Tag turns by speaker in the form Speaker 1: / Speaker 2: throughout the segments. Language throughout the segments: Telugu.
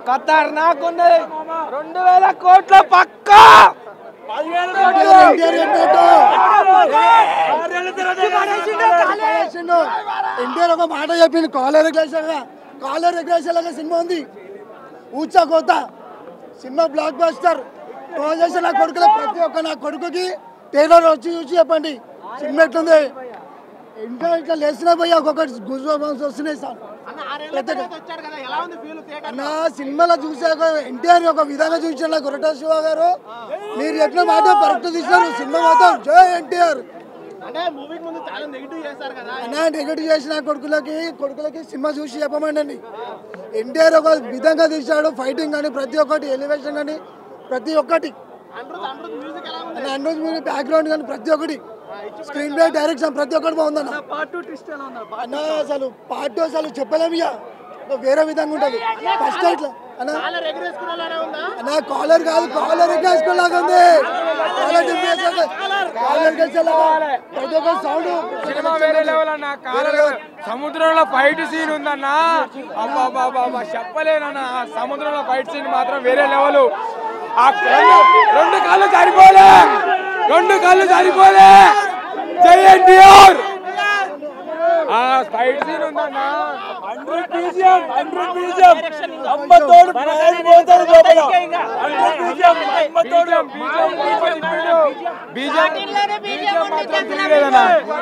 Speaker 1: ఖతర్నాక్ ఉంది రెండు వేల కోట్ల పక్క
Speaker 2: ఎన్టీఆర్ ఒక మాట చెప్పింది కాలర్ రెగ్యులేషన్ కాలర్ రెగ్యులేషన్ లాగా సినిమా ఉంది ఊచా కోత సినిమా బ్లాక్ బస్టర్ ట్రోల్ చేసిన నా కొడుకుల ప్రతి ఒక్క నా కొడుకుకి టైలర్ వచ్చి చూసి చెప్పండి సినిమా ఎట్లుంది ఇంకా ఇట్లా లేచిన పోయి ఒక్కొక్కటి గుజు వస్తున్నాయి సార్ పెద్దగా. అన్న సినిమాలో చూసాక ఎన్టీఆర్ ఒక విధంగా చూసిన కొరట శివ గారు మీరు ఎట్లా మాట కరెక్ట్ తీసినారు సినిమా మాత్రం జై ఎన్టీఆర్
Speaker 3: అంటే మూవీకి ముందు చాలా నెగిటివ్ చేశారు కదా
Speaker 2: అన్నా నెగటివ్ చేసిన కొడుకులకి కొడుకులకి సినిమా చూసి చెప్పమండి ఎన్టీఆర్ ఒక విధంగా తీశాడు ఫైటింగ్ కానీ ప్రతి ఒక్కటి ఎలివేషన్ కానీ ప్రతి ఒక్కటి
Speaker 3: అమృత్ అమృత్ మ్యూజిక్ ఎలా ఉంది
Speaker 2: అన్న అన్నోజ్ మూవీ బ్యాక్గ్రౌండ్ కానీ ప్రతి ఒక్కటి స్క్రీన్ ప్లే డైరెక్షన్ ప్రతి ఒక్కటి బాగుందన్న
Speaker 1: పార్ట్ టూ ట్విస్ట్ ఎలా ఉంది
Speaker 2: అన్న అసలు పార్ట్ అసలు చెప్పలేము ఇక ఒక వేరే విధంగా ఉంటుంది ఫస్ట్ ఇట్లా అన్న
Speaker 3: చాలా ఎగరేసుకునేలానే ఉందా
Speaker 2: అన్న కాలర్ కాదు కాలర్ ఎక్కేసుకోలాగా ఉంది కాలర్ దింపేసాక కాలర్ ఎక్కేసేలాగా ప్రతి ఒక్క సౌండ్
Speaker 1: సినిమా వేరే లెవెల్ అన్న కాలర్ సముద్రంలో ఫైట్ సీన్ ఉందన్న అబ్బా బాబా అబ్బా చెప్పలేనన్న ఆ సముద్రంలో ఫైట్ సీన్ మాత్రం వేరే లెవెల్ ఆ రెండు రెండు కాళ్ళు సరిపోలే రెండు కాళ్ళు సరిపోలే జై ఎన్టీఆర్ ఆ ఫైట్ సీన్ ఉందన్న హండ్రెడ్ బీజియం హండ్రెడ్ బీజియం అమ్మతోడు ప్రాణం పోతాడు లోపల హండ్రెడ్ బీజియం అమ్మతోడు బీజియం బీజియం మాత్రం తెలియలేదన్న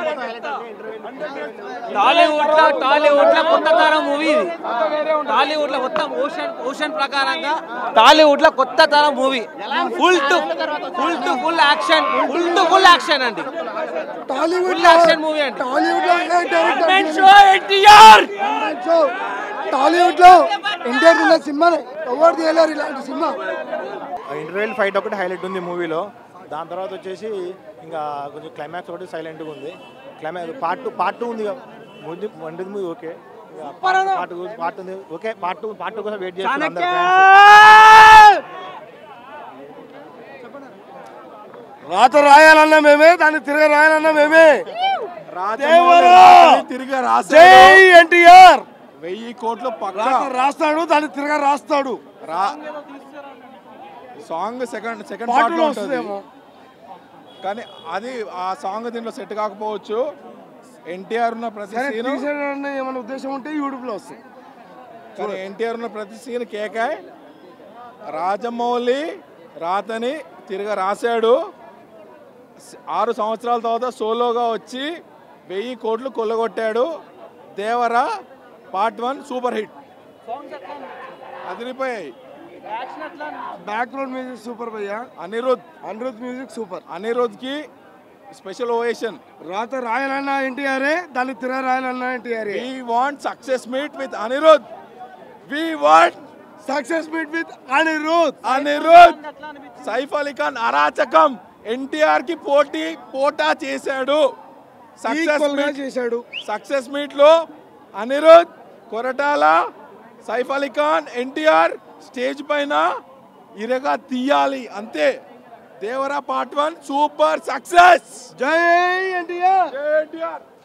Speaker 4: టాలీవుడ్ లో టాలీవుడ్ లో కొత్త తరం మూవీ ఇది టాలీవుడ్ లో మొత్తం ఓషన్ ఓషన్ ప్రకారంగా టాలీవుడ్ లో కొత్త తరం movie full to full to full action full to full action అండి
Speaker 2: టాలీవుడ్
Speaker 4: ఫుల్ యాక్షన్ మూవీ అండి
Speaker 2: టాలీవుడ్ లో ఏ director
Speaker 4: show NTR
Speaker 2: show Tollywood లో ఎన్టీఆర్ ఉన్న సినిమానే ఎవరు తీయలేరు ఇలాంటి సినిమా
Speaker 3: ఇంటర్వెల్ ఫైట్ ఒకటి హైలైట్ ఉంది మూవీలో దాని తర్వాత వచ్చేసి ఇంకా కొంచెం క్లైమాక్స్ ఒకటి సైలెంట్గా ఉంది climax part two part two ఉంది ముందు వండిది movie okay part two part ఉంది okay part two part two కోసం వెయిట్ చేస్తున్నారు అందరు fans.
Speaker 2: రాత రాయాలన్నా మేమే దాన్ని తిరగ రాయాలన్నా మేమే
Speaker 5: తిరిగి
Speaker 2: జై ఎన్టీఆర్
Speaker 5: వెయ్యి కోట్లు పక్క
Speaker 2: రాస్తాడు దాన్ని తిరగ రాస్తాడు
Speaker 5: రా సాంగ్ సెకండ్ సెకండ్
Speaker 2: పాటలో
Speaker 5: పార్ట్ లో ఉంటుంది
Speaker 2: వస్తుందేమో
Speaker 5: కానీ అది ఆ సాంగ్ దీంట్లో సెట్ కాకపోవచ్చు ఎన్టీఆర్ ఉన్న ప్రతి
Speaker 2: సరే
Speaker 5: సీన్
Speaker 2: తీసేయాలన్న ఏమైనా ఉద్దేశం ఉంటే యూట్యూబ్ లో వస్తాయి
Speaker 5: కానీ ఎన్టీఆర్ ఉన్న ప్రతి సీన్ కేకాయ్ రాజమౌళి రాతని తిరగ రాశాడు స- ఆరు సంవత్సరాల తర్వాత సోలోగా వచ్చి వెయ్యి కోట్లు కొల్లగొట్టాడు Devara part one super hit అదిరిపోయాయి
Speaker 2: బ్యాక్గ్రౌండ్ మ్యూజిక్ సూపర్ భయ్యా
Speaker 5: అనిరుద్
Speaker 2: అనిరుద్ మ్యూజిక్ సూపర్
Speaker 5: అనిరుద్కి స్పెషల్ ఓవేషన్
Speaker 2: రాత రాయాలన్నా ఎన్టీఆర్ దాన్ని తిరగ రాయాలన్నా NTR
Speaker 5: we want success meet with Anirudh we want
Speaker 2: success meet with Anirudh
Speaker 5: Anirudh Saif Ali Khan అరాచకం ఎన్టీఆర్ కి పోటీ పోటా చేశాడు సక్సెస్
Speaker 2: ఈక్వల్ గా
Speaker 5: మీట్
Speaker 2: చేశాడు
Speaker 5: సక్సెస్ మీట్ లో అనిరుద్ కొరటాల సైఫ్ అలీ ఖాన్ ఎన్టీఆర్ స్టేజ్ పైన ఇరగా తీయాలి అంతే Devara part one super success
Speaker 2: జై ఎన్టీఆర్
Speaker 5: ఎన్టీఆర్